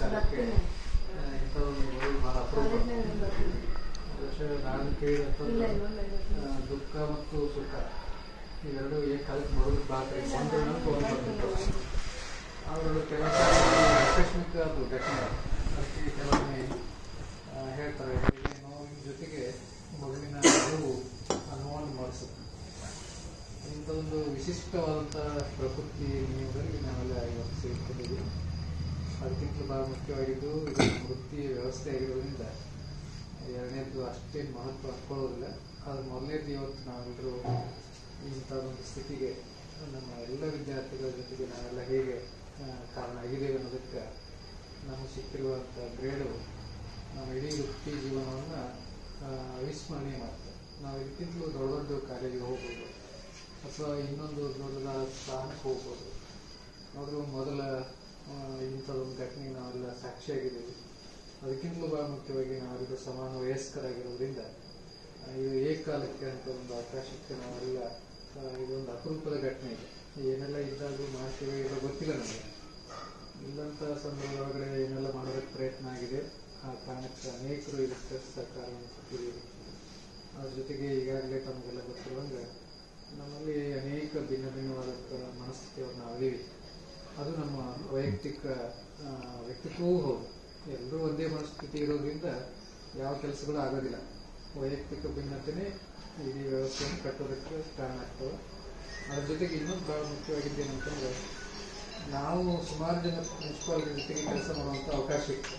ಕಾಲಕ್ಕೆ ಆ, ಇಂಥದ್ದೊಂದು ಮಗಳು ಬಹಳ ಅಪರೂಪ ಬಹುಶಃ ನಾನು ಕೇಳಿದಂಥದ್ದು ಆ, ದುಃಖ ಮತ್ತು ಸುಖ ಇವೆರಡು ಏಕಾಲಕ್ಕೆ ಮಗಳು ಬಾಕ್ರಿ ಒಂದು ನಂತರ ಒಂದು ಬಂದಿತ್ತು ಅವರು ಕೆಲವು ಸಾರಿ ಆಕಸ್ಮಿಕ ಅದು ಘಟನೆ ಅದಕ್ಕೆ ಕೆಲವೊಮ್ಮೆ ಆ, ಹೇಳ್ತಾರೆ ಈ ನೋವಿನ ಜೊತೆಗೆ ಮಗುವಿನ ಅರಿವು ಆ ನೋವನ್ನು ಮಾಡಿಸುತ್ತೆ ಇಂಥ ಒಂದು ವಿಶಿಷ್ಟವಾದಂಥ ಪ್ರಕೃತಿ ನಿಯಮದಲ್ಲಿ ನಾವೆಲ್ಲ ಇವತ್ತು ಸೇರ್ಕೊಂಡಿದ್ದೀವಿ ಅದಕ್ಕಿಂತ ಭಾಳ ಮುಖ್ಯವಾಗಿದ್ದು ಇದು ವೃತ್ತಿ ವ್ಯವಸ್ಥೆ ಆಗಿರೋದ್ರಿಂದ ಎರಡನೇದು ಅಷ್ಟೇನು ಮಹತ್ವ ಹಾಕ್ಕೊಳ್ಳೋದಿಲ್ಲ ಅದು ಮೊದಲನೇದು ಇವತ್ತು ನಾವೆಲ್ಲರೂ ಇಂಥದ್ದೊಂದು ಸ್ಥಿತಿಗೆ ನಮ್ಮ ಎಲ್ಲ ವಿದ್ಯಾರ್ಥಿಗಳ ಜೊತೆಗೆ ನಾವೆಲ್ಲ ಹೇಗೆ ಆ, ಕಾರಣ ಆಗಿದ್ದೇವೆ ಅನ್ನೋದಕ್ಕೆ ನಮಗೆ ಸಿಕ್ಕಿರುವಂಥ ಗ್ರೇಡು ನಮ್ಮ ಇಡೀ ವೃತ್ತಿ ಜೀವನವನ್ನು ಅವಿಸ್ಮರಣೀಯ ಮಾಡ್ತದೆ ನಾವು ಇದಕ್ಕಿಂತಲೂ ದೊಡ್ಡ ದೊಡ್ಡ ಕಾಲೇಜಿಗೆ ಹೋಗ್ಬೋದು ಅಥವಾ ಇನ್ನೊಂದು ದೊಡ್ಡದಾದ ಸ್ಥಾನಕ್ಕೆ ಹೋಗ್ಬೋದು ಆದರೂ ಮೊದಲ ಆ, ಇಂಥದ್ದೊಂದು ಘಟನೆಗೆ ನಾವೆಲ್ಲ ಸಾಕ್ಷಿಯಾಗಿದ್ದೀವಿ ಅದಕ್ಕಿಂತಲೂ ಭಾಳ ಮುಖ್ಯವಾಗಿ ನಾವೆಲ್ಲರೂ ಸಮಾನ ವಯಸ್ಕರಾಗಿರೋದ್ರಿಂದ ಆ, ಇದು ಏಕಕಾಲಕ್ಕೆ ಅಂತ ಒಂದು ಅವಕಾಶಕ್ಕೆ ನಾವೆಲ್ಲ ಆ, ಇದೊಂದು ಅಪರೂಪದ ಘಟನೆ ಇದೆ ಏನೆಲ್ಲ ಇದ್ದಾಗೂ ಮಾಡ್ತೀವಿ ಇಲ್ಲ ಗೊತ್ತಿಲ್ಲ ನಮಗೆ ಇಲ್ಲಂಥ ಸಂದರ್ಭದೊಳಗಡೆ ಏನೆಲ್ಲ ಮಾಡೋದಕ್ಕೆ ಪ್ರಯತ್ನ ಆಗಿದೆ ಆ ಕಾರಣಕ್ಕೆ ಅನೇಕರು ಇದಕ್ಕೆ ಸಹಕಾರವನ್ನು ಕೊಟ್ಟಿದ್ದೀವಿ ಅದ್ರ ಜೊತೆಗೆ ಈಗಾಗಲೇ ತಮಗೆಲ್ಲ ಗೊತ್ತಿರುವಂಗೆ ನಮ್ಮಲ್ಲಿ ಅನೇಕ ಭಿನ್ನ ಭಿನ್ನವಾದಂಥ ಮನಸ್ಥಿತಿಯವ್ರು ನಾವಿದ್ದೀವಿ ಅದು ನಮ್ಮ ವೈಯಕ್ತಿಕ ಆ, ವ್ಯಕ್ತಿತ್ವವೂ ಹೌದು ಎಲ್ಲರೂ ಒಂದೇ ಮನಸ್ಥಿತಿ ಇರೋದ್ರಿಂದ ಯಾವ ಕೆಲಸಗಳು ಆಗೋದಿಲ್ಲ ವೈಯಕ್ತಿಕ ಭಿನ್ನತೆನೇ ಇಡೀ ವ್ಯವಸ್ಥೆಯನ್ನು ಕಟ್ಟೋದಕ್ಕೆ ಕಾರಣ ಆಗ್ತವೆ ಅದ್ರ ಜೊತೆಗೆ ಇನ್ನೊಂದು ಭಾಳ ಮುಖ್ಯವಾಗಿದ್ದು ಏನಂತಂದ್ರೆ ನಾವು ಸುಮಾರು ಜನ ಪ್ರಿನ್ಸಿಪಾಲ್ಗಳ ಜೊತೆಗೆ ಕೆಲಸ ಮಾಡುವಂಥ ಅವಕಾಶ ಇತ್ತು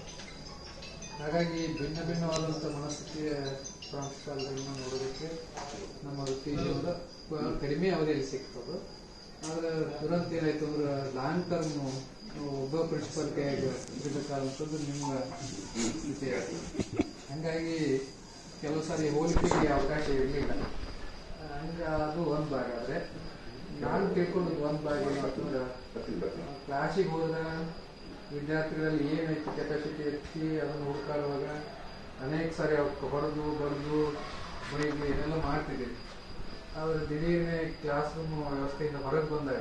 ಹಾಗಾಗಿ ಭಿನ್ನ ಭಿನ್ನವಾದಂಥ ಮನಸ್ಥಿತಿಯ ಪ್ರಾಂಶುಪಾಲಗಳನ್ನ ನೋಡೋದಕ್ಕೆ ನಮ್ಮ ವೃತ್ತಿ ಜೀವನದ ಬಹಳ ಕಡಿಮೆ ಅವಧಿಯಲ್ಲಿ ಸಿಗ್ತದೆ ಆದ್ರೆ ತುರಂತ ಏನಾಯ್ತು ಅಂದ್ರೆ ಲಾಂಗ್ ಟರ್ಮ್ ಒಬ್ಬ ಪ್ರಿನ್ಸಿಪಾಲ್ ಕೈಯಾಗ ಇರಬೇಕಾದಂಥದ್ದು ನಿಮ್ಮ ಸ್ಥಿತಿ ಆಯ್ತು. ಹಂಗಾಗಿ ಕೆಲವು ಸಾರಿ ಹೋಲಿಕೆಗೆ ಅವಕಾಶ ಇರಲಿಲ್ಲ ಹಂಗ ಅದು ಒಂದು ಭಾಗ ಆದ್ರೆ ನಾನು ತಿಳ್ಕೊಂಡದ್ದು ಒಂದು ಭಾಗ ಏನಂತಂದ್ರೆ ಕ್ಲಾಸಿಗೆ ಹೋದ ವಿದ್ಯಾರ್ಥಿಗಳಲ್ಲಿ ಏನೈತಿ ಕೆಪಾಸಿಟಿ ಎತ್ತಿ ಅದನ್ನು ಹುಡುಕಾಡುವಾಗ ಅನೇಕ ಸಾರಿ ಅವಕ್ಕೆ ಹೊಡೆದು ಬಡ್ದು ಬೈದು ಏನೆಲ್ಲ ಮಾಡ್ತಿದ್ದೀವಿ ಆದ್ರೆ ದಿಢೀರ್ನೆ ಕ್ಲಾಸ್ ರೂಮ್ ವ್ಯವಸ್ಥೆಯಿಂದ ಹೊರಗೆ ಬಂದಾಗ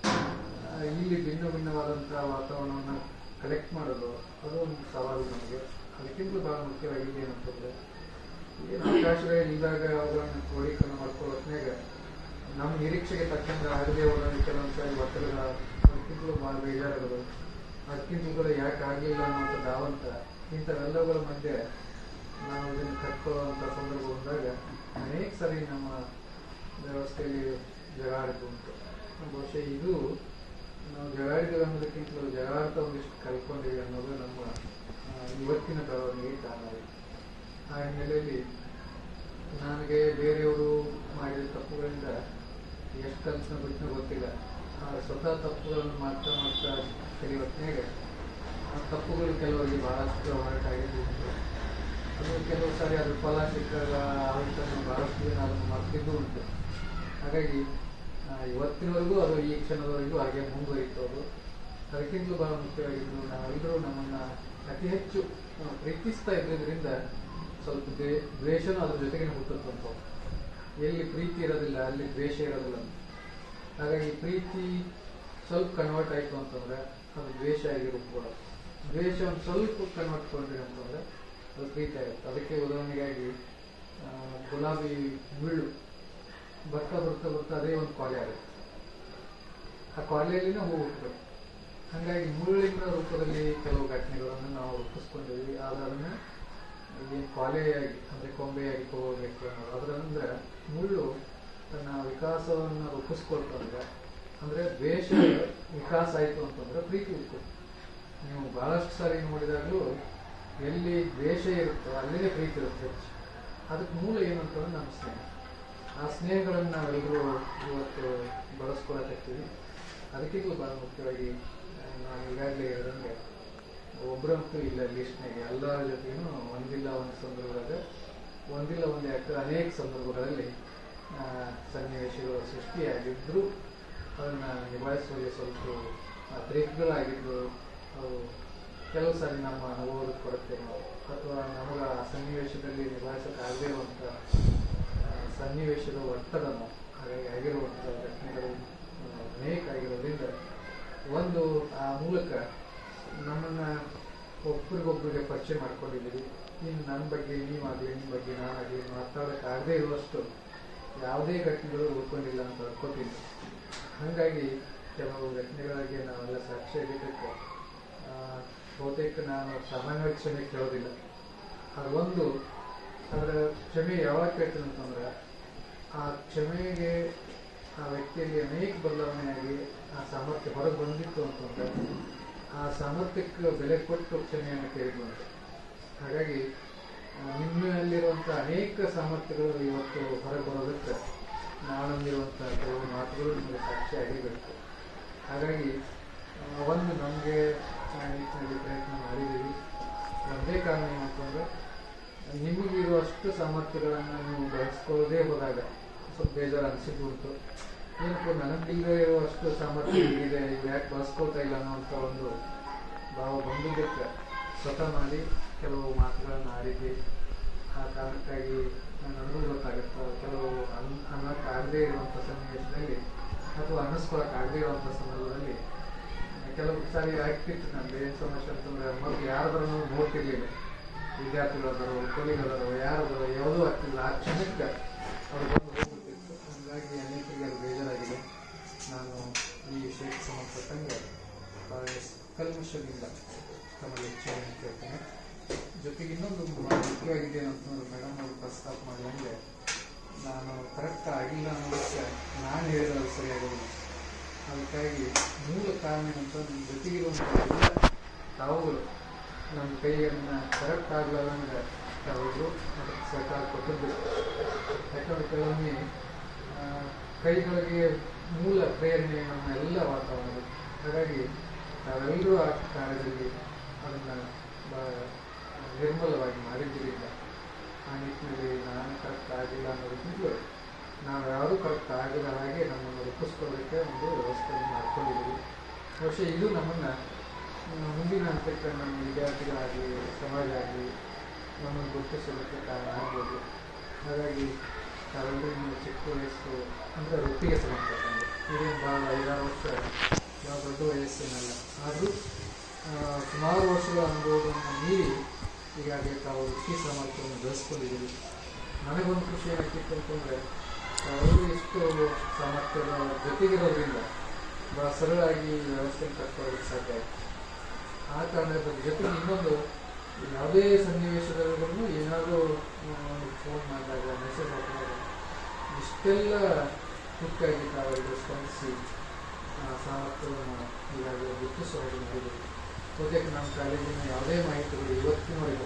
ಆ, ಇಲ್ಲಿ ಭಿನ್ನ ಭಿನ್ನವಾದಂಥ ವಾತಾವರಣವನ್ನು ಕಲೆಕ್ಟ್ ಮಾಡೋದು ಅದು ಒಂದು ಸವಾಲು ನಮಗೆ ಅದಕ್ಕಿಂತಲೂ ಬಹಳ ಮುಖ್ಯವಾಗಿದೆ ಏನಂತಂದ್ರೆ ಏನು ಅವಕಾಶಗಳಿದ್ದಾಗ ಅವುಗಳನ್ನು ಕ್ರೋಢೀಕರಣ ಮಾಡ್ಕೊಳ್ಳೋ ಹೊತ್ನ್ಯಾಗ ನಮ್ಮ ನಿರೀಕ್ಷೆಗೆ ತಕ್ಕಂಗೆ ಆಗದೆ ಹೋದಾಗ ಕೆಲವೊಂದು ಸಾರಿ ಒತ್ತಡಗಳ ಅದಕ್ಕಿಂತಲೂ ಭಾಳ ಬೇಜಾರುಗಳು ಅದಕ್ಕಿಂತಲೂ ಕೂಡ ಯಾಕೆ ಆಗಲಿಲ್ಲ ಅನ್ನೋಂಥ ದಾವಂತ ಇಂಥವೆಲ್ಲವುಗಳ ಮಧ್ಯೆ ನಾವು ಇದನ್ನು ಕಟ್ಕೊಳ್ಳುವಂಥ ಸಂದರ್ಭ ಬಂದಾಗ ಅನೇಕ ಸಾರಿ ನಮ್ಮ ವ್ಯವಸ್ಥೆಯಲ್ಲಿ ಜಗಾಡಿದ್ದು ಉಂಟು ಬಹುಶಃ ಇದು ನಾವು ಜಗಾಡಿದ್ದೇವೆ ಅನ್ನೋದಕ್ಕಿಂತಲೂ ಜಗಾಡ್ತಾ ಒಂದಿಷ್ಟು ಕಲ್ಕೊಂಡಿವಿ ಅನ್ನೋದು ನಮ್ಮ ಆ, ಇವತ್ತಿನ ಬೆಳವಣಿಗೆ ಕಾರಣ ಆಗಿದೆ ಆ ಹಿನ್ನೆಲೆಯಲ್ಲಿ ನನಗೆ ಬೇರೆಯವರು ಮಾಡಿದ ತಪ್ಪುಗಳಿಂದ ಎಷ್ಟು ಕಲ್ಸನ ಬಿಟ್ಟನ ಗೊತ್ತಿಲ್ಲ ಆದ್ರೆ ಸ್ವತಃ ತಪ್ಪುಗಳನ್ನು ಮಾಡ್ತಾ ಮಾಡ್ತಾ ಕಲಿಯೋತ್ನಾಗ ಆ ತಪ್ಪುಗಳು ಕೆಲವರಿಗೆ ಬಹಳಷ್ಟು ಹೊರಟಾಗಿದ್ದು ಉಂಟು ಅದು ಕೆಲವು ಸಾರಿ ಅದ್ರ ಫಲ ಸಿಕ್ಕಾಗ ಆಗುತ್ತನ್ನು ಬಹಳಷ್ಟು ಜನ ಅದನ್ನು ಮರ್ತಿದ್ದು ಉಂಟು ಹಾಗಾಗಿ ಆ, ಇವತ್ತಿನವರೆಗೂ ಅದು ಈ ಕ್ಷಣದವರೆಗೂ ಹಾಗೆ ಮುಂದುವರಿತು ಅದು ಅದಕ್ಕಿಂತಲೂ ಬಹಳ ಮುಖ್ಯವಾಗಿದ್ದು ನಾವೆಲ್ಲರೂ ನಮ್ಮನ್ನ ಅತಿ ಹೆಚ್ಚು ಆ, ಪ್ರೀತಿಸ್ತಾ ಇದ್ದಿದ್ದರಿಂದ ಸ್ವಲ್ಪ ದ್ವೇ- ದ್ವೇಷನೂ ಅದ್ರ ಜೊತೆಗೆ ಹುಟ್ಟುತ್ತಂತ ಎಲ್ಲಿ ಪ್ರೀತಿ ಇರೋದಿಲ್ಲ ಅಲ್ಲಿ ದ್ವೇಷ ಇರೋದಿಲ್ಲ ಹಾಗಾಗಿ ಪ್ರೀತಿ ಸ್ವಲ್ಪ ಕನ್ವರ್ಟ್ ಆಯ್ತು ಅಂತಂದ್ರೆ ಅದು ದ್ವೇಷ ಆಗಿ ರೂಪುಗೊಳ್ಳೋದು ದ್ವೇಷ ಒಂದು ಸ್ವಲ್ಪ ಕನ್ವರ್ಟ್ ಕೊಂಡ್ರಿ ಅಂತಂದ್ರೆ ಅದು ಪ್ರೀತಿ ಆಗುತ್ತೆ ಅದಕ್ಕೆ ಉದಾಹರಣೆಗಾಗಿ ಆ, ಗುಲಾಬಿ ಮುಳ್ಳು ಬರ್ತಾ ಬರ್ತಾ ಬರ್ತಾ ಅದೇ ಒಂದು ಕೊಲೆ ಆಗುತ್ತೆ ಆ ಕೊಲೆಯಲ್ಲಿನ ಹೂ ಹುಟ್ಟಬೇಕು ಹಾಗಾಗಿ ಮುಳ್ಳಿನ ರೂಪದಲ್ಲಿ ಕೆಲವು ಘಟನೆಗಳನ್ನು ನಾವು ರೂಪಿಸ್ಕೊಂಡಿದ್ವಿ ಆದ್ರೆ ಅದನ್ನ ಏನು ಕೊಲೆಯಾಗಿ ಅಂದ್ರೆ ಕೊಂಬೆಯಾಗಿ ತಗೋಬೇಕು ಅನ್ನೋದು ಅದರಂದ್ರೆ ಮುಳ್ಳು ತನ್ನ ವಿಕಾಸವನ್ನು ರೂಪಿಸ್ಕೊಳ್ತಂದ್ರೆ ಅಂದ್ರೆ ದ್ವೇಷ ವಿಕಾಸ ಆಯ್ತು ಅಂತಂದ್ರೆ ಪ್ರೀತಿ ಉಟ್ಕೊಳ್ತು ನೀವು ಬಹಳಷ್ಟು ಸಾರಿ ನೋಡಿದಾಗಲೂ ಎಲ್ಲಿ ದ್ವೇಷ ಇರುತ್ತೋ ಅಲ್ಲೇ ಪ್ರೀತಿ ಇರುತ್ತೆ ಹೆಚ್ಚು ಅದಕ್ಕೆ ಮೂಲ ಏನಂತಂದ್ರೆ ನಮ್ಮ ಸ್ನೇಹ ಆ ಸ್ನೇಹಗಳನ್ನು ನಾವೆಲ್ಲರೂ ಇವತ್ತು ಬಳಸ್ಕೊಳಕತ್ತೀವಿ ಅದಕ್ಕಿಂತಲೂ ಬಹಳ ಮುಖ್ಯವಾಗಿ ಆ, ನಾನು ಈಗಾಗಲೇ ಹೇಳಿದಂಗೆ ಒಬ್ಬರಂತೂ ಇಲ್ಲ ಲಿಸ್ಟ್ನಾಗೆ ಎಲ್ಲರ ಜೊತೆಗೂ ಒಂದಿಲ್ಲ ಒಂದು ಸಂದರ್ಭದಾಗ ಒಂದಿಲ್ಲ ಒಂದು ಯಾಕೆ ಅನೇಕ ಸಂದರ್ಭಗಳಲ್ಲಿ ಆ, ಸನ್ನಿವೇಶಗಳು ಸೃಷ್ಟಿಯಾಗಿದ್ದರೂ ಅದನ್ನು ನಿಭಾಯಿಸುವಲ್ಲಿ ಸ್ವಲ್ಪ ಅತಿರೇಕಗಳಾಗಿದ್ದು ಅವು ಕೆಲವು ಸಾರಿ ನಮ್ಮ ಅನುಭವದ ಕೊರತೆ ಅಥವಾ ನಮಗೆ ಆ ಸನ್ನಿವೇಶದಲ್ಲಿ ನಿಭಾಯಿಸೋಕ್ಕಾಗದೇ ಇರುವಂಥ ಆ, ಸನ್ನಿವೇಶದ ಒತ್ತಡನು ಹಾಗಾಗಿ ಆಗಿರುವಂಥ ಘಟನೆಗಳು ಆ, ಅನೇಕ ಆಗಿರೋದ್ರಿಂದ ಒಂದು ಆ ಮೂಲಕ ನಮ್ಮನ್ನ ಒಬ್ರಿಗೊಬ್ರಿಗೆ ಪರಿಚಯ ಮಾಡ್ಕೊಂಡಿದ್ದೀವಿ ಇನ್ನು ನನ್ನ ಬಗ್ಗೆ ನೀವಾಗಲಿ ನಿಮ್ಮ ಬಗ್ಗೆ ನಾನಾಗಲಿ ಮಾತಾಡೋಕ್ಕಾಗದೇ ಇರುವಷ್ಟು ಯಾವುದೇ ಘಟನೆಗಳು ಉಳ್ಕೊಂಡಿಲ್ಲ ಅಂತ ಅನ್ಕೋತೀನಿ ಹಾಗಾಗಿ ಕೆಲವು ಘಟನೆಗಳಿಗೆ ನಾವೆಲ್ಲ ಸಾಕ್ಷಿಯಾಗಿದ್ದಕ್ಕೆ ಆ, ಬಹುತೇಕ ನಾನು ಸಾಮಾನ್ಯವಾಗಿ ಕ್ಷಮೆ ಕೇಳೋದಿಲ್ಲ ಅದು ಒಂದು ಅದರ ಕ್ಷಮೆ ಯಾವಾಗ ಕೇಳ್ತೀನಿ ಅಂತಂದ್ರೆ ಆ ಕ್ಷಮೆಗೆ ಆ ವ್ಯಕ್ತಿಯಲ್ಲಿ ಅನೇಕ ಬದಲಾವಣೆಯಾಗಿ ಆ ಸಾಮರ್ಥ್ಯ ಹೊರಗೆ ಬಂದಿತ್ತು ಅಂತಂದ್ರೆ ಆ ಸಾಮರ್ಥ್ಯಕ್ಕೆ ಬೆಲೆ ಕೊಟ್ಟು ಕ್ಷಮೆಯನ್ನು ಕೇಳಿದ್ವಂತೆ ಹಾಗಾಗಿ ಆ, ನಿಮ್ಮಲ್ಲಿರುವಂಥ ಅನೇಕ ಸಾಮರ್ಥ್ಯಗಳು ಇವತ್ತು ಹೊರಗೆ ಬರೋದಕ್ಕೆ ನಾನಂದಿರುವಂಥ ಕೆಲವು ಮಾತುಗಳು ನಿಮಗೆ ಸಾಕ್ಷಿ ಆಗಿರಬೇಕು ಹಾಗಾಗಿ ಆ, ಒಂದು ನಮಗೆ ಆ ನಿಟ್ಟಿನಲ್ಲಿ ಪ್ರಯತ್ನ ಮಾಡಿದ್ದೀವಿ ಒಂದೇ ಕಾರಣ ಏನಂತಂದ್ರೆ ನಿಮಗಿರುವಷ್ಟು ಸಾಮರ್ಥ್ಯಗಳನ್ನು ನೀವು ಬಳಸ್ಕೊಳ್ಳೋದೇ ಹೋದಾಗ ಸ್ವಲ್ಪ ಬೇಜಾರು ಅನಿಸಿದ್ದು ಉಂಟು ಏನಪ್ಪ ನನಗಿಲ್ಲದೆ ಇರುವಷ್ಟು ಸಾಮರ್ಥ್ಯ ಇದೆ ಇವು ಯಾಕೆ ಬಳಸ್ಕೊಳ್ತಾ ಇಲ್ಲ ಅನ್ನೋಂಥ ಒಂದು ಭಾವ ಬಂದಿದ್ದಕ್ಕೆ ಸ್ವತಃ ಮಾಡಿ ಕೆಲವು ಮಾತುಗಳನ್ನು ಆಡಿದ್ವಿ ಆ ಕಾರಣಕ್ಕಾಗಿ ನನಗೂ ಗೊತ್ತಾಗುತ್ತೆ ಕೆಲವು ಅನ್ ಅನ್ನೋಕ್ಕಾಗದೇ ಇರುವಂಥ ಸನ್ನಿವೇಶದಲ್ಲಿ ಅಥವಾ ಅನ್ನಿಸ್ಕೊಳಕ್ಕಾಗದೇ ಇರುವಂಥ ಸಂದರ್ಭದಲ್ಲಿ ಕೆಲವು ಸಾರಿ ಆಗ್ತಿತ್ತು ನನಗೆ ಏನು ಸಮಸ್ಯೆ ಅಂತಂದ್ರೆ ಮೊದಲು ಯಾರದನ್ನು ನೋಡ್ತಿರ್ಲಿಲ್ಲ ವಿದ್ಯಾರ್ಥಿಗಳದಾರೋ ಕೊಲಿಗಳದಾರೋ ಯಾರದಾರೋ ಯಾವುದೂ ಆಗ್ತಿಲ್ಲ ಆ ಕ್ಷಣಕ್ಕೆ ಅವ್ರು ಬಂದು ಹೋಗ್ಬಿಟ್ಟಿತ್ತು ಹಾಗಾಗಿ ಅನೇಕರಿಗೆ ಅದು ಬೇಜಾರಾಗಿದೆ ನಾನು ಈ ವಿಷಯಕ್ಕೆ ಸಂಬಂಧಪಟ್ಟಂಗೆ ಭಾಳ ಕಲ್ಮಶದಿಂದ ತಮ್ಮಲ್ಲಿ ಕ್ಷಮೆಯನ್ನು ಕೇಳ್ತೇನೆ ಜೊತೆಗೆ ಇನ್ನೊಂದು ಭಾಳ ಮುಖ್ಯವಾಗಿದೆ ಏನಂತಂದ್ರೆ ಮೇಡಮ್ ಅವರು ಪ್ರಸ್ತಾಪ ಮಾಡಿದಂಗೆ ನಾನು ಕರೆಕ್ಟ್ ಆಗಿಲ್ಲ ಅನ್ನೋದಕ್ಕೆ ನಾನು ಹೇಳಿದ್ರೆ ಸರಿಯಾಗೋದಿಲ್ಲ ಅದಕ್ಕಾಗಿ ಮೂಲ ಕಾರಣ ಏನಂತ ನಿಮ್ಮ ಜೊತೆಗಿರುವಂಥ ಎಲ್ಲ ತಾವುಗಳು ನಮ್ಮ ಕೈಯನ್ನು ಕರೆಕ್ಟ್ ಆಗಲಾರಂದ್ರೆ ತಾವುಗಳು ಅದಕ್ಕೆ ಸಹಕಾರ ಕೊಟ್ಟಿದ್ದು ಯಾಕಂದ್ರೆ ಕೆಲವೊಮ್ಮೆ ಆ, ಕೈಗಳಿಗೆ ಮೂಲ ಪ್ರೇರಣೆ ನಮ್ಮ ಎಲ್ಲ ವಾತಾವರಣ ಹಾಗಾಗಿ ತಾವೆಲ್ಲರೂ ಆ ಕಾರ್ಯದಲ್ಲಿ ಅದನ್ನು ಭಾಳ ನಿರ್ಮಲವಾಗಿ ಮಾಡಿದ್ದರಿಂದ ಆ ನಿಟ್ಟಿನಲ್ಲಿ ನಾನು ಕರೆಕ್ಟ್ ಆಗಿಲ್ಲ ಅನ್ನೋದಕ್ಕಿಂತಲೂ ನಾವು ಯಾರೂ ಕರೆಕ್ಟ್ ಆಗದ ಹಾಗೆ ನಮ್ಮನ್ನು ರೂಪಿಸ್ಕೊಳ್ಳೋದಕ್ಕೆ ಒಂದು ವ್ಯವಸ್ಥೆಯನ್ನು ಮಾಡ್ಕೊಂಡಿದ್ದೀವಿ ಬಹುಶಃ ಇದು ನಮ್ಮನ್ನು ಮುಂದಿನ ಹಂತಕ್ಕೆ ನಮ್ಮ ವಿದ್ಯಾರ್ಥಿಗಳಾಗಲಿ ಸಮಾಜ ಆಗಲಿ ನಮ್ಮನ್ನು ಗುರುತಿಸೋದಕ್ಕೆ ಕಾರಣ ಆಗ್ಬೋದು ಹಾಗಾಗಿ ತಾವೆಲ್ಲರೂ ನಿಮ್ಮ ಚಿಕ್ಕ ವಯಸ್ಸು ಅಂದರೆ ವೃತ್ತಿಗೆ ಸಂಬಂಧಪಟ್ಟಂಗೆ ಇದೇನು ಭಾಳ ಐದಾರು ವರ್ಷ ಯಾವ ದೊಡ್ಡ ವಯಸ್ಸಿನಲ್ಲ ಆದರೂ ಸುಮಾರು ವರ್ಷಗಳ ಅನುಭವವನ್ನು ಮೀರಿ ಈಗಾಗಲೇ ತಾವು ವೃತ್ತಿ ಸಾಮರ್ಥ್ಯವನ್ನು ಬೆಳೆಸ್ಕೊಂಡಿದ್ದೀವಿ ನನಗೊಂದು ಖುಷಿ ಏನಾಗ್ತಿತ್ತು ಅಂತಂದರೆ ಅವರು ಎಷ್ಟು ಸಾಮರ್ಥ್ಯದ ಜೊತೆಗಿರೋದ್ರಿಂದ ಭಾಳ ಸರಳಾಗಿ ವ್ಯವಸ್ಥೆ ಕಟ್ಕೊಳ್ಳೋದಕ್ಕೆ ಸಾಧ್ಯ ಆಯ್ತು ಆ ಕಾರಣದ ಜೊತೆಗೆ ಇನ್ನೊಂದು ಯಾವುದೇ ಸನ್ನಿವೇಶದಲ್ಲೂ ಏನಾದರೂ ಫೋನ್ ಮಾಡಿದಾಗ ಮೆಸೇಜ್ ಹಾಕಿದಾಗ ಇಷ್ಟೆಲ್ಲ ಕ್ವಿಕ್ಕಾಗಿ ತಾವರಿಗೆ ಸ್ಪಂದಿಸಿ ಆ ಸಾಮರ್ಥ್ಯವನ್ನು ಈಗಾಗಲೇ ಗುರುತಿಸಬಹುದು ಬಹುತೇಕ ನಮ್ಮ ಕಾಲೇಜಿನ ಯಾವುದೇ ಮಾಹಿತಿಗಳು ಇವತ್ತಿನವರೆಗೂ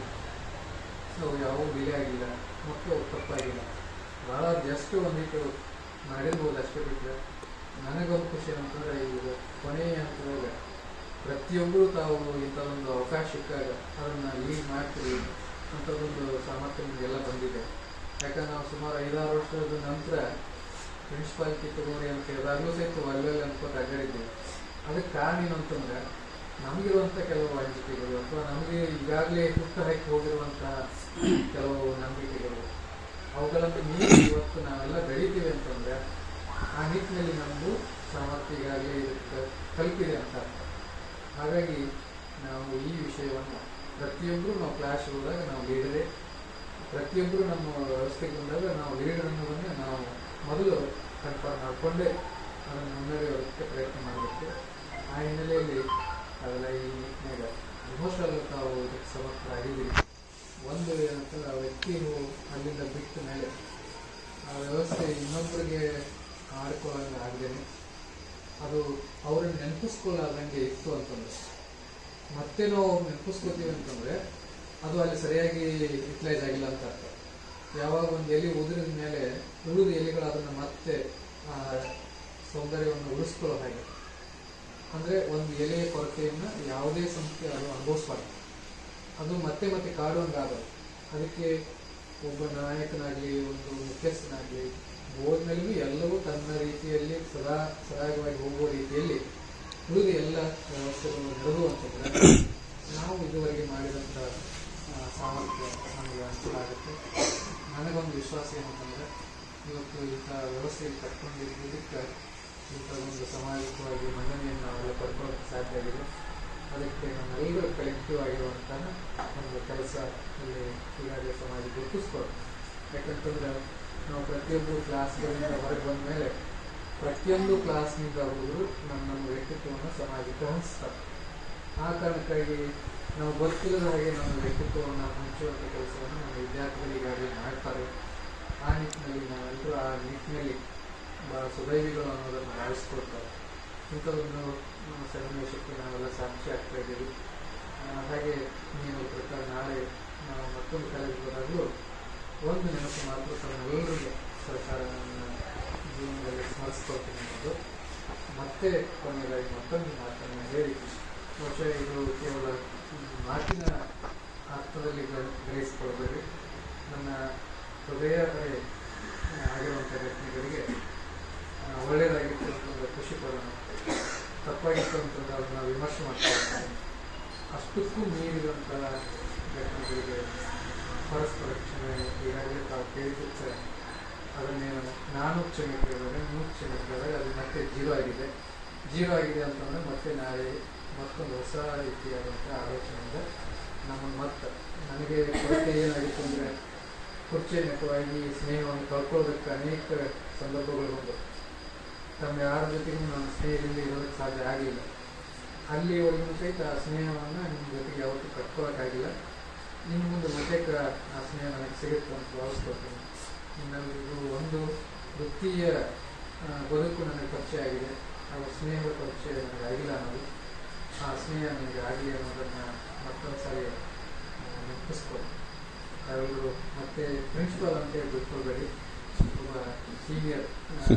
ಅವು ಯಾವುವು ಡಿಲೇ ಆಗಿಲ್ಲ ಮತ್ತು ಅವು ತಪ್ಪಾಗಿಲ್ಲ ಭಾಳ ಜಸ್ಟ್ ಒಂದಿಟ್ಟು ಮಾಡಿರ್ಬೋದು ಅಷ್ಟೇ ಬಿಟ್ಟರೆ ನನಗೊಂದು ಖುಷಿ ಏನಂತಂದರೆ ಈಗ ಕೊನೆಯ ಹಂತದಾಗ ಪ್ರತಿಯೊಬ್ಬರು ತಾವು ಇಂಥದೊಂದು ಅವಕಾಶ ಸಿಕ್ಕಾಗ ಅದನ್ನು ಲೀಡ್ ಮಾಡ್ತೀವಿ ಅಂಥದ್ದೊಂದು ಸಾಮರ್ಥ್ಯ ನಿಮಗೆಲ್ಲ ಬಂದಿದೆ ಯಾಕಂದ್ರೆ ನಾವು ಸುಮಾರು ಐದಾರು ವರ್ಷದ ನಂತರ ಪ್ರಿನ್ಸಿಪಾಲಿಟಿ ತಗೋರಿ ಅಂತ ಹೇಳಿದಾಗಲೂ ಸಹಿತ ಒಳ್ಳೆ ಅನ್ಕೋತ ಅಡ್ಡಾಡಿದ್ದೀವಿ ಅದಕ್ಕೆ ಕಾರಣ ಏನು ಅಂತಂದ್ರೆ ನಮಗಿರುವಂಥ ಕೆಲವು ಅಂಜಿಕೆಗಳು ಅಥವಾ ನಮಗೆ ಈಗಾಗಲೇ ಹುಟ್ಟು ಹಾಕಿ ಹೋಗಿರುವಂಥ ಕೆಲವು ನಂಬಿಕೆಗಳು ಅವುಗಳನ್ನು ಮೀರಿ ಇವತ್ತು ನಾವೆಲ್ಲ ಬೆಳಿತೀವಿ ಅಂತಂದ್ರೆ ಆ ನಿಟ್ಟಿನಲ್ಲಿ ನಮ್ಮದು ಸಾಮರ್ಥ್ಯ ಈಗಾಗಲೇ ಇದಕ್ಕೆ ತಲುಪಿದೆ ಅಂತ ಅರ್ಥ. ಹಾಗಾಗಿ ನಾವು ಈ ವಿಷಯವನ್ನು ಪ್ರತಿಯೊಬ್ಬರು ನಾವು ಕ್ಲಾಸ್ ಹೋದಾಗ ನಾವು ಲೀಡರೇ ಪ್ರತಿಯೊಬ್ಬರು ನಮ್ಮ ವ್ಯವಸ್ಥೆಗೆ ಬಂದಾಗ ನಾವು ಲೀಡರ್ ಅನ್ನೋದನ್ನು ನಾವು ಮೊದಲು ಕನ್ಫರ್ಮ್ ಮಾಡಿಕೊಂಡೇ ಅದನ್ನು ಮುನ್ನಡೆಯೋದಕ್ಕೆ ಪ್ರಯತ್ನ ಮಾಡಬೇಕು ಆ ಹಿನ್ನೆಲೆಯಲ್ಲಿ ಅವೆಲ್ಲ ಈ ನಿಟ್ಟಿನಾಗ ಆಲ್ಮೋಸ್ಟ್ ಆಲ್ ತಾವು ಇದಕ್ಕೆ ಸಮರ್ಥರಾಗಿದ್ದೀರಿ ಒಂದು ಏನಂತಂದ್ರೆ ಆ ವ್ಯಕ್ತಿ ನೀವು ಅಲ್ಲಿಂದ ಬಿಟ್ಟ ಮೇಲೆ ಆ ವ್ಯವಸ್ಥೆ ಇನ್ನೊಬ್ಬರಿಗೆ ಆಡ್ಕೊಳ್ಳೋಂಗೆ ಆಗದೇನೆ ಅದು ಅವ್ರನ್ನ ನೆನಪಿಸ್ಕೊಳ್ಳಾರ್ದಂಗೆ ಇತ್ತು ಅಂತಂದ್ರೆ ಮತ್ತೆ ನಾವು ಅವ್ರನ್ನ ನೆನಪಿಸ್ಕೋತೀವಿ ಅಂತಂದ್ರೆ ಅದು ಅಲ್ಲಿ ಸರಿಯಾಗಿ ಯುಟಿಲೈಸ್ ಆಗಿಲ್ಲ ಅಂತ ಅರ್ಥ ಯಾವಾಗ ಒಂದು ಎಲೆ ಉದುರಿದ ಮೇಲೆ ಉಳಿದ ಎಲೆಗಳು ಅದನ್ನು ಮತ್ತೆ ಆ ಸೌಂದರ್ಯವನ್ನು ಉಳಿಸ್ಕೊಳ್ಳೋ ಹಾಗೆ ಅಂದ್ರೆ ಒಂದು ಎಲೆಯ ಕೊರತೆಯನ್ನು ಯಾವುದೇ ಸಂಸ್ಥೆ ಅದು ಅನುಭವಿಸಬಾರ್ದು ಅದು ಮತ್ತೆ ಮತ್ತೆ ಕಾಡುವಂಗಾಗದು ಅದಕ್ಕೆ ಒಬ್ಬ ನಾಯಕನಾಗಲಿ ಒಂದು ಮುಖ್ಯಸ್ಥನಾಗಲಿ ಹೋದ್ಮೇಲೆಗೂ ಎಲ್ಲವೂ ತನ್ನ ರೀತಿಯಲ್ಲಿ ಸದಾ ಸರಾಗವಾಗಿ ಹೋಗುವ ರೀತಿಯಲ್ಲಿ ಉಳಿದ ಎಲ್ಲ ವ್ಯವಸ್ಥೆಗಳು ನಡೆದುವಂತಂದ್ರೆ ನಾವು ಇದುವರೆಗೆ ಮಾಡಿದಂಥ ಆ, ಸಾಮರ್ಥ್ಯ ನಮಗೆ ಅನುಕೂಲ ಆಗುತ್ತೆ ನನಗೊಂದು ವಿಶ್ವಾಸ ಏನಂತಂದ್ರೆ ಇವತ್ತು ಇಂಥ ವ್ಯವಸ್ಥೆಯಲ್ಲಿ ಕಟ್ಕೊಂಡಿದ್ದಕ್ಕೆ ಇಂಥ ಒಂದು ಸಾಮಾಜಿಕವಾಗಿ ಮನ್ನಣೆಯನ್ನು ನಾವೆಲ್ಲ ಪಡ್ಕೊಳ್ಳೋಕ್ಕೆ ಸಾಧ್ಯ ಆಗಿದೆ ಅದಕ್ಕೆ ನಮ್ಮೆಲ್ಲರೂ ಕಲೆಕ್ಟಿವ್ ಆಗಿರುವಂತಹ ಒಂದು ಕೆಲಸ ಇಲ್ಲಿ ಈಗಾಗಲೇ ಸಮಾಜ ಗುರುತಿಸ್ಕೊಳ್ಳೋದು ಯಾಕಂತಂದ್ರೆ ನಾವು ಪ್ರತಿಯೊಂದು ಕ್ಲಾಸ್ಗಳಿಂದ ಹೊರಗೆ ಬಂದ ಮೇಲೆ ಪ್ರತಿಯೊಂದು ಕ್ಲಾಸ್ನಿಂದ ಹುಡುಗರು ನಮ್ಮ ನಮ್ಮ ವ್ಯಕ್ತಿತ್ವವನ್ನು ಸಮಾಜಕ್ಕೆ ಹಂಚ್ತಾರೆ ಆ ಕಾರಣಕ್ಕಾಗಿ ನಾವು ಗೊತ್ತಿಲ್ಲದ ಹಾಗೆ ನಮ್ಮ ವ್ಯಕ್ತಿತ್ವವನ್ನು ಹಂಚುವಂಥ ಕೆಲಸವನ್ನು ನಮ್ಮ ವಿದ್ಯಾರ್ಥಿಗಳಿಗಾಗಲಿ ಮಾಡ್ತಾರೆ ಆ ನಿಟ್ಟಿನಲ್ಲಿ ನಾವೆಲ್ಲರೂ ಆ ನಿಟ್ಟಿನಲ್ಲಿ ಭಾಳ ಸುದೈವಿಗಳು ಅನ್ನೋದನ್ನು ಭಾವಿಸ್ಕೊಳ್ತಾರೆ ಇಂಥದೊಂದು ನಮ್ಮ ಸನ್ನಿವೇಶಕ್ಕೆ ನಾವೆಲ್ಲ ಸಾಕ್ಷಿ ಆಗ್ತಾ ಇದ್ದೀವಿ ಆ, ಹಾಗೆ ನೀವು ಪ್ರಕಾರ ನಾಳೆ ನಾವು ಮತ್ತೊಂದು ಕಾಲೇಜಿಗೆ ಹೋದಾಗಲೂ ಒಂದು ನೆನಪು ಮಾತ್ರ ತಮ್ಮೆಲ್ಲರಿಗೆ ಸರ್ಕಾರ ನನ್ನ ಜೀವನದಲ್ಲಿ ಸ್ಮರಿಸ್ಕೊಳ್ತೀನಿ ಅನ್ನೋದು ಮತ್ತೆ ಕೊನೆಯದಾಗಿ ಮತ್ತೊಂದು ಮಾತನ್ನು ಹೇಳಿ ಬಹುಶಃ ಇದು ಕೇವಲ ಮಾತಿನ ಅರ್ಥದಲ್ಲಿ ಗ್ರ- ಗ್ರಹಿಸಿಕೊಳ್ಬೇಡಿ ನನ್ನ ಹೃದಯ ಕಡೆ ಆಗಿರುವಂಥ ಘಟನೆಗಳಿಗೆ ಆ, ಒಳ್ಳೆಯದಾಗಿತ್ತು ಅಂತಂದ್ರೆ ಖುಷಿ ಪಡೋಣ ತಪ್ಪಾಗಿತ್ತು ಅಂತಂದ್ರೆ ಅದನ್ನ ವಿಮರ್ಶೆ ಮಾಡ್ತಾ ಇರ್ತಾರೆ ಅಷ್ಟಕ್ಕೂ ಮೀರಿದಂಥ ಘಟನೆಗಳಿಗೆ ಪರಸ್ಪರ ಕ್ಷಮೆ ಈಗಾಗಲೇ ತಾವು ಕೇಳಿದ್ದಕ್ಕೆ ಅದನ್ನೇನು ನಾನು ಕ್ಷಮೆ ಕೇಳಿದಾಗ ನೀವು ಕ್ಷಮೆ ಕೇಳಿದಾಗ ಅದು ಮತ್ತೆ ಜೀರೋ ಆಗಿದೆ ಜೀರೋ ಆಗಿದೆ ಅಂತಂದ್ರೆ ಮತ್ತೆ ನಾಳೆ ಮತ್ತೊಂದು ಹೊಸ ರೀತಿಯಾದಂಥ ಆಲೋಚನೆಯಿಂದ ನಮ್ಮನ್ನು ಮತ್ತೆ ನನಗೆ ಕೊರತೆ ಏನಾಗಿತ್ತು ಅಂದರೆ ಕುರ್ಚಿ ನೆಪವಾಗಿ ಸ್ನೇಹವನ್ನು ಕಳ್ಕೊಳ್ಳೋದಕ್ಕೆ ಅನೇಕ ಸಂದರ್ಭಗಳು ಬಂದವು ತಮ್ಮ ಯಾರ ಜೊತೆಗೂ ನಾನು ಸ್ನೇಹದಿಂದ ಇರೋದಕ್ಕೆ ಸಾಧ್ಯ ಆಗಲಿಲ್ಲ ಅಲ್ಲಿವರೆಗೂ ಸಹಿತ ಆ ಸ್ನೇಹವನ್ನು ನಿಮ್ಮ ಜೊತೆಗೆ ಯಾವತ್ತೂ ಕಟ್ಕೊಳ್ಳೋಕ್ಕಾಗಿಲ್ಲ ಇನ್ನು ಮುಂದೆ ಬಹುತೇಕ ಆ ಸ್ನೇಹ ನನಗೆ ಸಿಗುತ್ತೆ ಅಂತ ಭಾವಿಸ್ಕೊಳ್ತೀನಿ ನನಗೆ ಇದು ಒಂದು ವೃತ್ತಿಯ ಆ, ಬದುಕು ನನಗೆ ಪರಿಚಯ ಆಗಿದೆ ಆ ಸ್ನೇಹದ ಪರಿಚಯ ನನಗೆ ಆಗಿಲ್ಲ ಅನ್ನೋದು ಆ ಸ್ನೇಹ ನನಗೆ ಆಗಲಿ ಅನ್ನೋದನ್ನು ಮತ್ತೊಂದು ಸಾರಿ ನೆನಪಿಸ್ಕೊಂಡು ನಾವೆಲ್ಲರೂ ಮತ್ತೆ ಪ್ರಿನ್ಸಿಪಾಲ್ ಅಂತ ಹೇಳಿ ಬಿಟ್ಕೊಳ್ಬೇಡಿ ಒಬ್ಬ ಸೀನಿಯರ್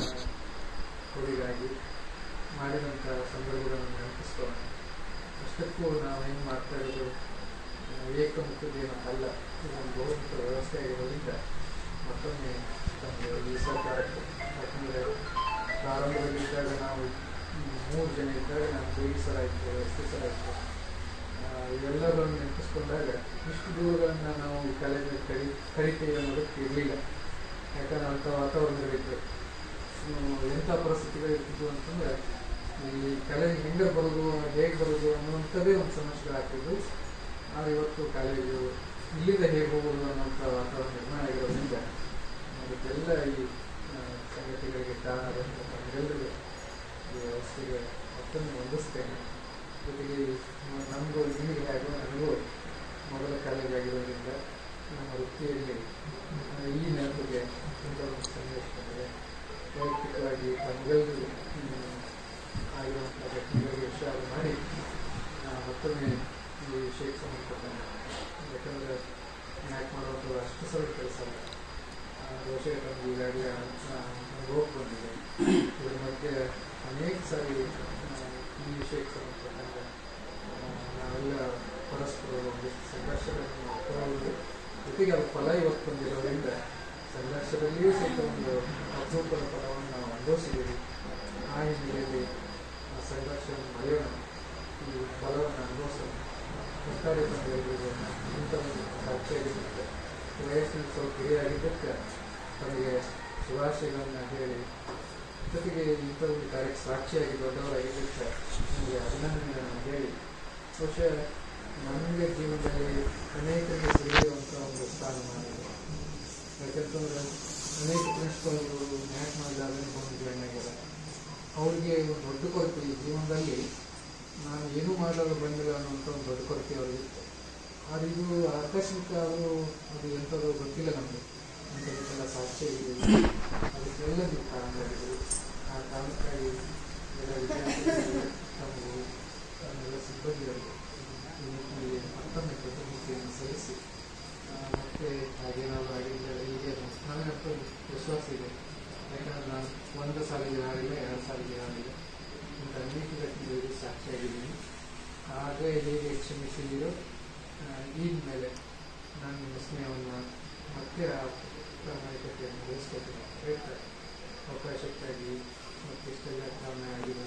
ಹುಡುಗಾಗಿ ಮಾಡಿದಂಥ ಸಂದರ್ಭಗಳನ್ನು ನೆನಪಿಸ್ಕೊಳ್ಳೋಣ ಅಷ್ಟಕ್ಕೂ ನಾವು ಏನು ಮಾಡ್ತಾ ಇರೋದು ಆ, ಏಕಮುಖದ್ದೇನೋ ಅಲ್ಲ ಇದೊಂದು ಬಹುಮುಖ ವ್ಯವಸ್ಥೆ ಆಗಿರೋದ್ರಿಂದ ಮತ್ತೊಮ್ಮೆ ತಮಗೆ ಈ ಸರ್ಕಾರಕ್ಕೆ ಯಾಕಂದರೆ ಪ್ರಾರಂಭದಲ್ಲಿದ್ದಾಗ ನಾವು ಮ್, ಮೂರು ಜನ ಇದ್ದಾಗ ನಮ್ಗೆ ಐದು ಸಲ ಇತ್ತು ಎಷ್ಟು ಸಲ ಇತ್ತು ಆ, ಇವೆಲ್ಲಗಳನ್ನು ನೆನಪಿಸ್ಕೊಂಡಾಗ ಇಷ್ಟು ದೂರಗಳನ್ನು ನಾವು ಈ ಕಾಲೇಜಿಗೆ ಕರಿ ಕರಿತೇವೆ ಅನ್ನೋದಕ್ಕೆ ಇರಲಿಲ್ಲ ಯಾಕಂದ್ರೆ ಅಂಥ ವಾತಾವರಣಗಳಿತ್ತು ಹ್ಮ್, ಎಂಥ ಪರಿಸ್ಥಿತಿಗಳು ಇರ್ತಿದ್ವು ಅಂತಂದ್ರೆ ಈ ಕಾಲೇಜ್ ಹೆಂಗೆ ಬರೋದು ಹೇಗೆ ಬರೋದು ಅನ್ನುವಂಥದ್ದೇ ಒಂದು ಸಮಸ್ಯೆಗಳಾಗ್ತಿದ್ವು ನಾವು ಇವತ್ತು ಕಾಲೇಜು ಇಲ್ಲಿಂದ ಹೇಗೆ ಹೋಗೋದು ಅನ್ನೋಂಥ ವಾತಾವರಣ ನಿರ್ಮಾಣ ಆಗಿರೋದ್ರಿಂದ ಅದಕ್ಕೆಲ್ಲ ಈ ಆ, ಸಂಗತಿಗಳಿಗೆ ಕಾರಣದಂಥ ನಮಗೆಲ್ಲರಿಗೂ ಈ ವ್ಯವಸ್ಥೆಗೆ ಮತ್ತೊಮ್ಮೆ ಹೊಂದಿಸ್ತೇನೆ ಜೊತೆಗೆ ನ- ನಮಗೂ ನಿಮಗೆ ಹಾಗೂ ನನಗೂ ಮೊದಲ ಕಾಲೇಜ್ ಆಗಿರೋದ್ರಿಂದ ನಮ್ಮ ವೃತ್ತಿಯಲ್ಲಿ ಆ, ಈ ನೆನಪಿಗೆ ತುಂಬ ಒಂದು ಸನ್ನಿವೇಶ ಬಂದಿದೆ ವೈಯಕ್ತಿಕವಾಗಿ ತಮಗೆಲ್ಲರೂ ಆಗಿರುವಂಥ ಘಟನೆಗಳಿಗೆ ವಿಚಾರ ಮಾಡಿ ಆ, ಮತ್ತೊಮ್ಮೆ ಈ ವಿಷಯಕ್ಕೆ ಸಂಬಂಧಪಟ್ಟಂಗೆ ಯಾಕಂದರೆ ಯಾಕೆ ಮಾಡುವಂಥದ್ದು ಅಷ್ಟು ಸಲ ಕೆಲಸ ಅಲ್ಲ ಆ, ಬಹುಶಃ ನಮ್ಗೆ ಈಗಾಗಲೇ ಅನುಭವ ಬಂದಿದೆ ಇದ್ರ ಮಧ್ಯೆ ಅನೇಕ ಸಾರಿ ಆ, ಈ ವಿಷಯಕ್ಕೆ ಸಂಬಂಧಪಟ್ಟಂಗೆ ಆ, ನಾವೆಲ್ಲ ಪರಸ್ಪರ ಒಂದಿಷ್ಟು ಸಂಘರ್ಷಗಳನ್ನು ಮಾಡ್ಕೊಳ್ಳೋದು ಜೊತೆಗೆ ಅದು ಫಲ ಇವತ್ತು ಬಂದಿರೋದ್ರಿಂದ ಸಂಘರ್ಷದಲ್ಲಿಯೂ ಸಹಿತ ಒಂದು ಅಪರೂಪದ ಫಲವನ್ನು ನಾವು ಅನುಭವಿಸಿದ್ದೀವಿ ಆ ಹಿನ್ನೆಲೆಯಲ್ಲಿ ಆ ಸಂಘರ್ಷವನ್ನು ಮರೆಯೋಣ ಈ ಫಲವನ್ನು ಅನುಭವಿಸೋಣ ಒಟ್ಟಾರೆ ಬಂದಿರೋದು ಇಂಥ ಒಂದು ಸಾಕ್ಷಿಯಾಗಿರುತ್ತೆ ವಯಸ್ಸಿನ ಸ್ವಲ್ಪ ಹಿರಿಯಾಗಿದ್ದಕ್ಕೆ ತಮಗೆ ಶುಭಾಶಯಗಳನ್ನು ಹೇಳಿ ಜೊತೆಗೆ ಇಂಥ ಒಂದು ಕಾರ್ಯಕ್ಕೆ ಸಾಕ್ಷಿಯಾಗಿ ದೊಡ್ಡವರಾಗಿದ್ದಕ್ಕೆ ನಿಮಗೆ ಅಭಿನಂದನೆಗಳನ್ನು ಹೇಳಿ ಬಹುಶಃ ನನಗೆ ಜೀವನದಲ್ಲಿ ಅನೇಕರಿಗೆ ಸಿಗುವಂಥ ಒಂದು ಸ್ಥಾನಮಾನ ಇದೆ ಯಾಕಂತಂದ್ರೆ ಅನೇಕ ಪ್ರಿನ್ಸಿಪಲ್ಗಳು ನ್ಯಾಷನಲ್ ಬಂದಿದ್ದಾರೆ ಅವ್ರಿಗೆ ಒಂದು ದೊಡ್ಡ ಕೊರತೆ ಈ ಜೀವನದಲ್ಲಿ ನಾನು ಏನೂ ಮಾಡಲು ಬಂದಿಲ್ಲ ಅನ್ನುವಂಥ ಒಂದು ದೊಡ್ಡ ಕೊರತೆ ಅವರಿಗಿತ್ತು ಆದರೆ ಇದು ಆಕಸ್ಮಿಕ ಅದು ಅದು ಎಂಥದ್ದು ಗೊತ್ತಿಲ್ಲ ನಮಗೆ ಅಂಥದಕ್ಕೆಲ್ಲ ಸಾಕ್ಷಿಯಾಗಿದೆ ಅದಕ್ಕೆಲ್ಲ ನೀವು ಕಾರಣವಾಗಿದ್ದೀರಿ ಆ ಕಾರಣಕ್ಕಾಗಿ ಎಲ್ಲ ವಿದ್ಯಾರ್ಥಿಗಳು ತಮ್ಮ ತಮ್ಮೆಲ್ಲ ಸಿಬ್ಬಂದಿಗಳಿಗೆ ಈ ನಿಟ್ಟಿನಲ್ಲಿ ಮತ್ತೊಮ್ಮೆ ಕೃತಜ್ಞತೆಯನ್ನು ಸಲ್ಲಿಸಿ ಆ, ಮತ್ತೆ ಹಾಗೇನಾದ್ರು ಆಗಿದ್ದರೆ ಹೀಗೆ ನನಗಂತೂ ವಿಶ್ವಾಸ ಇದೆ ಯಾಕಂದ್ರೆ ನಾನು ಒಂದು ಸಾಲಿಗೆ ಆಗಿಲ್ಲ ಎರಡು ಸಾಲಿಗೆ ಆಗಿಲ್ಲ ಇಂಥ ಅನೇಕ ಘಟನೆಗಳಿಗೆ ಸಾಕ್ಷಿಯಾಗಿದ್ದೀನಿ ಹಾಗೆ ಹೇಗೆ ಕ್ಷಮಿಸಿದ್ದೀರೋ ಈಗ ಮೇಲೆ ನಾನು ನಿಮ್ಮ ಸ್ನೇಹವನ್ನು ಮತ್ತೆ ಆ ಪ್ರಾಮಾಣಿಕತೆಯನ್ನು ಬೆಳೆಸ್ಕೊತೀನಿ ಹೇಳ್ತಾರೆ ಅವಕಾಶಕ್ಕಾಗಿ ಮತ್ತು ಇಷ್ಟೆಲ್ಲ ಕಾರಣ ಆಗಿದೆ